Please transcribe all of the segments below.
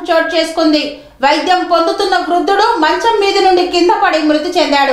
చోటు చేసుకుంది వైద్యం పొందుతున్న వృద్ధుడు మంచం మీద నుండి కింద పడి మృతి చెందాడు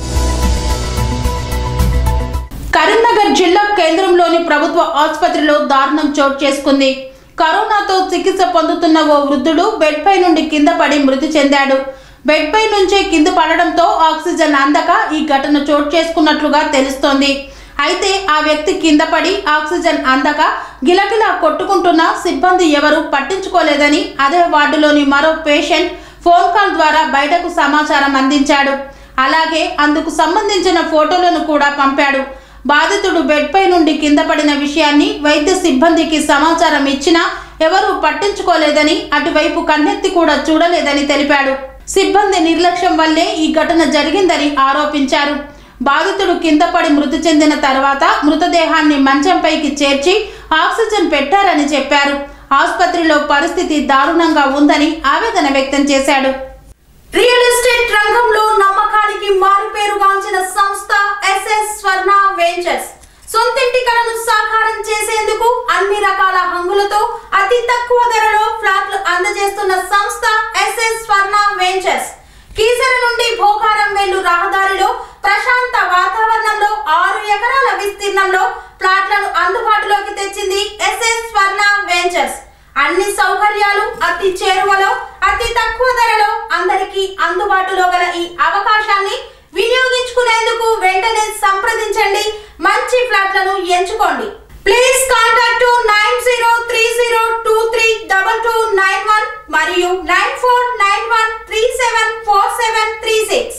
కరీంనగర్ జిల్లా కేంద్రంలోని ప్రభుత్వ ఆసుపత్రిలో దారుణం చోటు చేసుకుంది కరోనాతో చికిత్స పొందుతున్న ఓ వృద్ధుడు బెడ్ పై నుండి కింద పడి మృతి చెందాడు బెడ్ పై నుంచే కింద పడడంతో ఆక్సిజన్ అందక ఈ ఘటన చోటు చేసుకున్నట్లుగా తెలుస్తోంది అయితే ఆ వ్యక్తి కింద పడి ఆక్సిజన్ అందక గిలగిలా కొట్టుకుంటున్న సిబ్బంది ఎవరూ పట్టించుకోలేదని అదే వార్డులోని మరో పేషెంట్ ఫోన్ కాల్ ద్వారా బయటకు సమాచారం అందించాడు అలాగే అందుకు సంబంధించిన ఫోటోలను కూడా పంపాడు బాధితుడు బెడ్ పై నుండి కింద పడిన విషయాన్ని వైద్య సిబ్బందికి సమాచారం ఇచ్చినా ఎవరూ పట్టించుకోలేదని అటువైపు కన్నెత్తి కూడా చూడలేదని తెలిపాడు సిబ్బంది నిర్లక్ష్యం వల్లే ఈ ఘటన జరిగిందని ఆరోపించారు బాధితుడు కింద పడి మృతి చెందిన తర్వాత మృతదేహాన్ని మంచంపైకి చేర్చి ఆక్సిజన్ పెట్టారని చెప్పారు ఆసుపత్రిలో పరిస్థితి దారుణంగా ఉందని ఆవేదన వ్యక్తం చేశాడు రియల్ ఎస్టేట్ రంగంలో నమ్మకానికి మారుపేరుగాంచిన సంస్థ ఎస్ఎస్ స్వర్ణ వెంచర్స్ సొంతింటి కలను సాకారం చేసేందుకు అన్ని రకాల హంగులతో అతి తక్కువ ధరలో ఫ్లాట్లు అందజేస్తున్న సంస్థ ఎస్ఎస్ స్వర్ణ వెంచర్స్ కీసర నుండి భోగారం వెళ్ళు రహదారిలో ప్రశాంత వాతావరణంలో ఆరు ఎకరాల విస్తీర్ణంలో ప్లాట్లను అందుబాటులోకి తెచ్చింది ఎస్ఎస్ స్వర్ణ వెంచర్స్ అన్ని సౌకర్యాలు అతి చేరువలో అతి తక్కువ ధరలో అందరికీ అందుబాటులో గల ఈ అవకాశాన్ని వినియోగించుకునేందుకు వెంటనే సంప్రదించండి మంచి ఫ్లాట్లను ఎంచుకోండి please contact nine zero three zero two three double two nine one మరియు nine four nine one three seven four seven three six